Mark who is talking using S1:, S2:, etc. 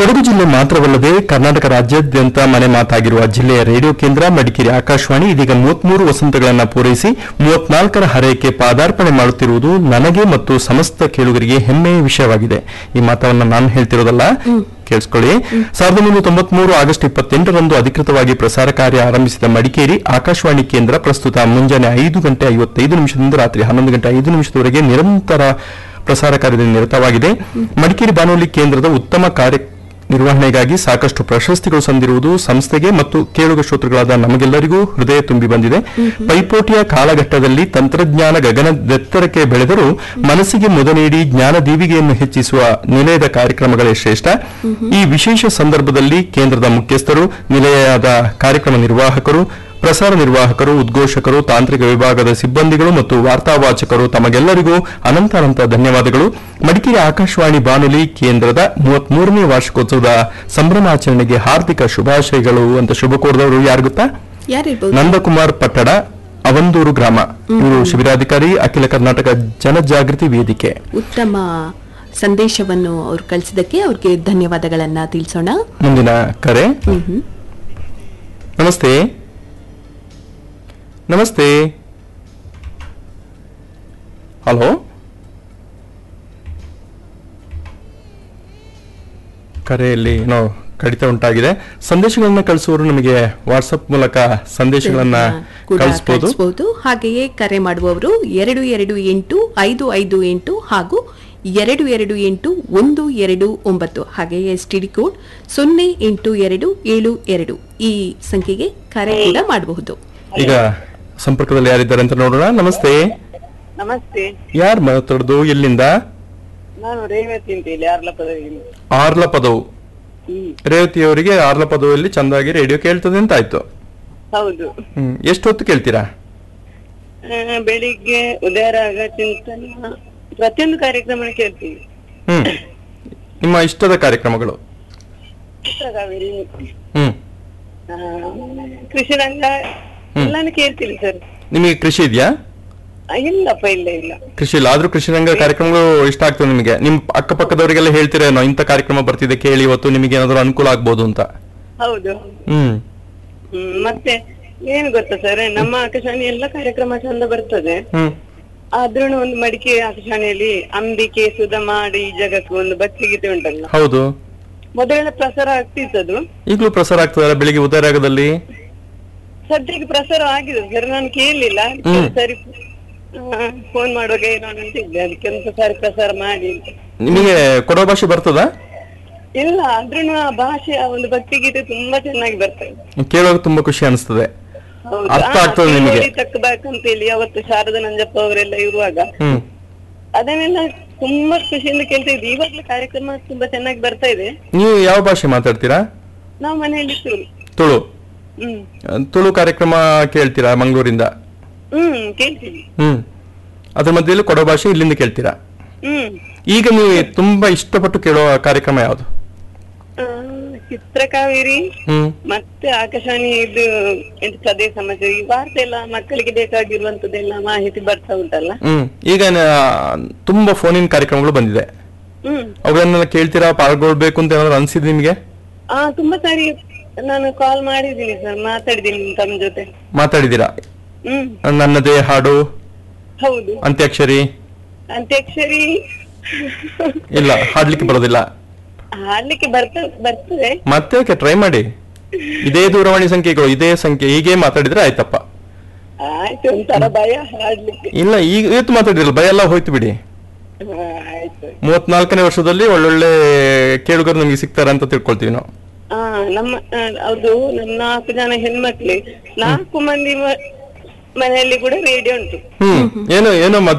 S1: ಕೊಡಗು ಜಿಲ್ಲೆ ಮಾತ್ರವಲ್ಲದೆ ಕರ್ನಾಟಕ ರಾಜ್ಯಾದ್ಯಂತ ಮನೆ ಮಾತಾಗಿರುವ ಜಿಲ್ಲೆಯ ರೇಡಿಯೋ ಕೇಂದ್ರ ಮಡಿಕೇರಿ ಆಕಾಶವಾಣಿ ಇದೀಗ ಮೂವತ್ಮೂರು ವಸಂತಗಳನ್ನು ಪೂರೈಸಿ ಮೂವತ್ನಾಲ್ಕರ ಹರೆಯಕ್ಕೆ ಪಾದಾರ್ಪಣೆ ಮಾಡುತ್ತಿರುವುದು ನನಗೆ ಮತ್ತು ಸಮಸ್ತ ಕೇಳುಗರಿಗೆ ಹೆಮ್ಮೆಯ ವಿಷಯವಾಗಿದೆ ಈ ಮಾತವನ್ನ ನಾನು ಹೇಳ್ತಿರೋದಲ್ಲ ಕೇಳಿಸ್ಕೊಳ್ಳಿ ಸಾವಿರದ ಒಂಬೈನೂರ ತೊಂಬತ್ಮೂರು ಆಗಸ್ಟ್ ಇಪ್ಪತ್ತೆಂಟರಂದು ಅಧಿಕೃತವಾಗಿ ಪ್ರಸಾರ ಕಾರ್ಯ ಆರಂಭಿಸಿದ ಮಡಿಕೇರಿ ಆಕಾಶವಾಣಿ ಕೇಂದ್ರ ಪ್ರಸ್ತುತ ಮುಂಜಾನೆ ಐದು ಗಂಟೆ ಐವತ್ತೈದು ನಿಮಿಷದಿಂದ ರಾತ್ರಿ ಹನ್ನೊಂದು ಗಂಟೆ ಐದು ನಿಮಿಷದವರೆಗೆ ನಿರಂತರ ಪ್ರಸಾರ ಕಾರ್ಯದಲ್ಲಿ ನಿರತವಾಗಿದೆ ಮಡಿಕೇರಿ ಬಾನುಲಿ ಕೇಂದ್ರದ ಉತ್ತಮ ಕಾರ್ಯ ನಿರ್ವಹಣೆಗಾಗಿ ಸಾಕಷ್ಟು ಪ್ರಶಸ್ತಿಗಳು ಸಂದಿರುವುದು ಸಂಸ್ಥೆಗೆ ಮತ್ತು ಕೇಳುಗ ಶ್ರೋತೃಗಳಾದ ನಮಗೆಲ್ಲರಿಗೂ ಹೃದಯ ತುಂಬಿ ಬಂದಿದೆ ಪೈಪೋಟಿಯ ಕಾಲಘಟ್ಟದಲ್ಲಿ ತಂತ್ರಜ್ಞಾನ ಗಗನದೆತ್ತರಕ್ಕೆ ಬೆಳೆದರೂ ಮನಸ್ಸಿಗೆ ಮುದ ನೀಡಿ ಜ್ಞಾನ ದೀವಿಗೆಯನ್ನು ಹೆಚ್ಚಿಸುವ ನಿಲಯದ ಕಾರ್ಯಕ್ರಮಗಳೇ ಶ್ರೇಷ್ಠ ಈ ವಿಶೇಷ ಸಂದರ್ಭದಲ್ಲಿ ಕೇಂದ್ರದ ಮುಖ್ಯಸ್ಥರು ನಿಲಯದ ಕಾರ್ಯಕ್ರಮ ನಿರ್ವಾಹಕರು ಪ್ರಸಾರ ನಿರ್ವಾಹಕರು ಉದ್ಘೋಷಕರು ತಾಂತ್ರಿಕ ವಿಭಾಗದ ಸಿಬ್ಬಂದಿಗಳು ಮತ್ತು ವಾರ್ತಾವಾಚಕರು ತಮಗೆಲ್ಲರಿಗೂ ಅನಂತಾನಂತ ಧನ್ಯವಾದಗಳು ಮಡಿಕೇರಿ ಆಕಾಶವಾಣಿ ಬಾನುಲಿ ಕೇಂದ್ರದ ಮೂವತ್ಮೂರನೇ ವಾರ್ಷಿಕೋತ್ಸವದ ಸಂಭ್ರಮಾಚರಣೆಗೆ ಹಾರ್ದಿಕ ಶುಭಾಶಯಗಳು ಅಂತ ಶುಭ ಕೋರಿದವರು ಯಾರು ಗೊತ್ತಾ
S2: ಯಾರಿರ್ಬೋದು
S1: ನಂದಕುಮಾರ್ ಪಟ್ಟಣ ಅವಂದೂರು ಗ್ರಾಮ ಇವರು ಶಿಬಿರಾಧಿಕಾರಿ ಅಖಿಲ ಕರ್ನಾಟಕ ಜನಜಾಗೃತಿ ವೇದಿಕೆ
S2: ಉತ್ತಮ ಸಂದೇಶವನ್ನು ಅವ್ರು ಕಳಿಸಿದಕ್ಕೆ ಅವ್ರಿಗೆ ಧನ್ಯವಾದಗಳನ್ನ ತಿಳಿಸೋಣ
S1: ಮುಂದಿನ ಕರೆ
S2: ಹ್ಮ್ ಹ್ಮ್.
S1: ನಮಸ್ತೆ ನಮಸ್ತೆ ಹಲೋ ಕರೆಯಲ್ಲಿ ಏನೋ ಕಡಿತ ಉಂಟಾಗಿದೆ ಸಂದೇಶಗಳನ್ನ ಕಳಿಸುವವರು ನಮಗೆ ವಾಟ್ಸಪ್ ಮೂಲಕ ಸಂದೇಶಗಳನ್ನ
S2: ಕೂಡ
S1: ಕಳಿಸಬಹುದು
S2: ಕಳಿಸ್ಬೋದು ಹಾಗೆಯೇ ಕರೆ ಮಾಡುವವರು ಎರಡು ಎರಡು ಎಂಟು ಐದು ಐದು ಎಂಟು ಹಾಗೂ ಎರಡು ಎರಡು ಎಂಟು ಒಂದು ಎರಡು ಒಂಬತ್ತು ಹಾಗೆಯೇ ಎಸ್ ಟಿ ಡಿ ಕೋಡ್ ಸೊನ್ನೆ ಎಂಟು ಎರಡು ಏಳು ಎರಡು ಈ ಸಂಖ್ಯೆಗೆ ಕರೆ ಕೂಡ ಮಾಡಬಹುದು
S1: ಈಗ ಸಂಪರ್ಕದಲ್ಲಿ ಯಾರಿದ್ದಾರೆ ಅಂತ ನೋಡೋಣ ನಮಸ್ತೆ
S3: ನಮಸ್ತೆ
S1: ಯಾರು ಮಾತಾಡೋದು ಎಲ್ಲಿಂದ
S3: ನಾನು ರೇವತಿ ಅಂತ ಹೇಳಿ ಯಾರ್ಲ ಪದವಿಯಿಂದ
S1: ಆರ್ಲ ಪದವು
S3: ಹ್ಮ್
S1: ರೇವತಿಯವರಿಗೆ ಆರ್ಲ ಪದವಿಯಲ್ಲಿ ಚಂದಾಗಿ ರೇಡಿಯೋ ಕೇಳ್ತದೆ ಅಂತ ಆಯ್ತು
S3: ಹೌದು
S1: ಹ್ಮ್ ಎಷ್ಟು ಹೊತ್ತು ಕೇಳ್ತೀರಾ
S3: ಆ, ಬೆಳಿಗ್ಗೆ ಉದಯರಾಗ ಚಿಂತನ ಪ್ರತಿಯೊಂದು ಕಾರ್ಯಕ್ರಮ ಕೇಳ್ತೀವಿ
S1: ಹ್ಮ್ ನಿಮ್ಮ ಇಷ್ಟದ ಕಾರ್ಯಕ್ರಮಗಳು
S3: ಚಿತ್ರಕಾವೇರಿ
S1: ಹ್ಮ್
S3: ಆ, ಕೃಷಿ ರಂಗ ಎಲ್ಲಾನು ಕೇಳ್ತೀವಿ ಸರ್
S1: ನಿಮಗೆ ಕೃಷಿ ಇದೆಯಾ
S3: ಆ, ಇಲ್ಲಪ್ಪ ಇಲ್ಲ ಇಲ್ಲ
S1: ಕೃಷಿ ಇಲ್ಲ ಆದ್ರೂ ಕೃಷಿ ರಂಗ ಕಾರ್ಯಕ್ರಮಗಳು ಇಷ್ಟ ಆಗ್ತದೆ ನಿಮಗೆ ನಿಮ್ ಅಕ್ಕಪಕ್ಕದವರಿಗೆಲ್ಲ ಹೇಳ್ತೀರೇನೋ ಇಂಥ ಕಾರ್ಯಕ್ರಮ ಬರ್ತಿದೆ ಕೇಳಿ ಇವತ್ತು ನಿಮಗೆ ಏನಾದ್ರು ಅನುಕೂಲ ಆಗ್ಬೋದು ಅಂತ
S3: ಹೌದು
S1: ಹ್ಮ್
S3: ಹ್ಮ್ ಮತ್ತೆ ಏನ್ ಗೊತ್ತಾ ಸರ್ ನಮ್ಮ ಆಕಾಶವಾಣಿ ಎಲ್ಲ ಕಾರ್ಯಕ್ರಮ ಚಂದ ಬರ್ತದೆ
S1: ಹ್ಮ್
S3: ಆದ್ರೂ ಒಂದು ಮಡಿಕೆ ಆಕಾಶವಾಣಿಯಲ್ಲಿ ಅಂಬಿಕೆ ಸುಧಮಾಡಿ ಜಗತ್ತು ಒಂದು ಭಕ್ತಿ ಗೀತೆ ಉಂಟಲ್ಲ
S1: ಹೌದು
S3: ಮೊದಲೆಲ್ಲ ಪ್ರಸಾರ ಆಗ್ತಿತ್ತದು
S1: ಈಗಲೂ ಪ್ರಸಾರ ಆಗ್ತದಲ್ಲ ಬೆಳಿಗ್ಗೆ ಉದಯರಾಗದಲ್ಲಿ
S3: ಸದ್ಯಕ್ಕೆ ಪ್ರಸಾರ ಆಗಿದೆ ಸರ್ ನಾನು ಕೇಳಲಿಲ್ಲ
S1: ಹ್ಮ್.
S3: ಸರಿ ಫೋನ್ ಮಾಡುವಾಗ ಏನೋ ಅಂತ ಇದ್ದೆ ಅದಕ್ಕೆ ಒಂದು ಸಾರಿ ಪ್ರಸಾರ ಮಾಡಿ ಅಂತ.
S1: ನಿಮಗೆ ಕೊಡೋ ಭಾಷೆ ಬರ್ತದಾ
S3: ಇಲ್ಲ ಆದ್ರೂ ಆ ಭಾಷೆ ಆ ಒಂದು ಭಕ್ತಿ ಗೀತೆ ತುಂಬಾ ಚೆನ್ನಾಗಿ ಬರ್ತದೆ
S1: ಕೇಳುವಾಗ ತುಂಬಾ ಖುಷಿ ಅನಿಸ್ತದೆ
S3: ಹೌದು.
S1: ಅರ್ಥ
S3: ಆ,
S1: ಆಗ್ತದೆ ನಿಮಗೆ.
S3: ತಿಳುವಳಿ ತಕ್ಕಬೇಕಂತ ಹೇಳಿ ಅವತ್ತು ಶಾರದಾ ನಂಜಪ್ಪ ಅವರೆಲ್ಲ ಇರುವಾಗ
S1: ಹ್ಮ್
S3: ಅದನ್ನೆಲ್ಲ ತುಂಬಾ ಖುಷಿಯಿಂದ ಕೇಳ್ತಾ ಇದ್ವಿ ಇವಾಗ್ಲೂ ಕಾರ್ಯಕ್ರಮ ತುಂಬಾ ಚೆನ್ನಾಗಿ ಬರ್ತಾ ಇದೆ
S1: ನೀವು ಯಾವ ಭಾಷೆ ಮಾತಾಡ್ತೀರಾ
S3: ನಾವು ಮನೆಯಲ್ಲಿ ತುಳು
S1: ತುಳು
S3: ಹ್ಮ್
S1: ತುಳು ಕಾರ್ಯಕ್ರಮ ಕೇಳ್ತೀರಾ ಮಂಗಳೂರಿಂದ
S3: ಹ್ಮ್ ಕೇಳ್ತೀವಿ
S1: ಹ್ಮ್ ಅದ್ರ ಮಧ್ಯೆಯಲ್ಲಿ ಕೊಡೋ ಭಾಷೆ ಇಲ್ಲಿಂದ ಕೇಳ್ತೀರಾ
S3: ಹ್ಮ್
S1: ಈಗ ನೀವು ತುಂಬಾ ಇಷ್ಟಪಟ್ಟು ಕೇಳೋ ಕಾರ್ಯಕ್ರಮ ಯಾವುದು
S3: ಆ, ಚಿತ್ರಕಾವೇರಿ
S1: ಹ್ಮ್
S3: ಮತ್ತೆ ಆಕಾಶವಾಣಿ ಇದು ಎಂತ ಪ್ರದೇಶ ಸಮಾಚಾರ ಈ ವಾರ್ತೆ ಎಲ್ಲ ಮಕ್ಕಳಿಗೆ ಬೇಕಾಗಿರುವಂತದ್ದೆಲ್ಲ ಮಾಹಿತಿ ಬರ್ತಾ ಉಂಟಲ್ಲ
S1: ಹ್ಮ್ ಈಗ ನ- ತುಂಬಾ ಫೋನಿನ ಕಾರ್ಯಕ್ರಮಗಳು ಬಂದಿದೆ
S3: ಹ್ಮ್
S1: ಅವುಗಳನ್ನೆಲ್ಲ ಕೇಳ್ತೀರಾ ಪಾಲ್ಗೊಳ್ಬೇಕು ಅಂತ ಏನಾದ್ರು ಅನ್ಸಿದ್ ನಿಮ್ಗೆ
S3: ಆ ತುಂಬಾ ಸಾರಿ ನಾನು ಕಾಲ್ ಮಾಡಿದ್ದೀನಿ ಸರ್ ಮಾತಾಡಿದ್ದೀನಿ ತಮ್ಮ ಜೊತೆ
S1: ಮಾತಾಡಿದೀರಾ
S3: ಹ್ಮ್
S1: ನನ್ನದೇ ಹಾಡು
S3: ಹೌದು
S1: ಅಂತ್ಯಾಕ್ಷರಿ
S3: ಅಂತ್ಯಾಕ್ಷರಿ
S1: ಇಲ್ಲ ಹಾಡ್ಲಿಕ್ಕೆ ಬರೋದಿಲ್ಲ
S3: ಹಾಡ್ಲಿಕ್ಕೆ ಬರ್ತ ಬರ್ತದೆ
S1: ಮತ್ತೆ ಟ್ರೈ ಮಾಡಿ ಇದೇ ದೂರವಾಣಿ ಸಂಖ್ಯೆಗಳು ಇದೇ ಸಂಖ್ಯೆ ಹೀಗೆ ಮಾತಾಡಿದ್ರೆ ಆಯ್ತಪ್ಪ
S3: ಆಯ್ತು ಒಂಥರ ಭಯ ಹಾಡ್ಲಿಕ್ಕೆ
S1: ಇಲ್ಲ ಈಗ ಇವತ್ತು ಮಾತಾಡಿರಲ್ಲ ಭಯ ಎಲ್ಲ ಹೋಯ್ತು ಬಿಡಿ
S3: ಆ, ಆಯ್ತು
S1: ಮೂವತ್ನಾಲ್ಕನೇ ವರ್ಷದಲ್ಲಿ ಒಳ್ಳೊಳ್ಳೆ ಕೇಳುಗರು ನಮಗೆ ಸಿಗ್ತಾರೆ ಅಂತ ತಿಳ್ಕೊಳ್ತೀವಿ ನಾವು
S3: ಆ ನಮ್ಮ ಆ, ಅದು ನಮ್ಮ ನಾಲ್ಕು ಜನ ಹೆಣ್ಮಕ್ಳು ನಾಲ್ಕು ಮಂದಿ ಮ- ಮನೆಯಲ್ಲಿ ಕೂಡ ರೇಡಿಯೋ ಉಂಟು
S1: ಹ್ಮ್ ಏನೋ ಏನೋ ಮದ್ವೆ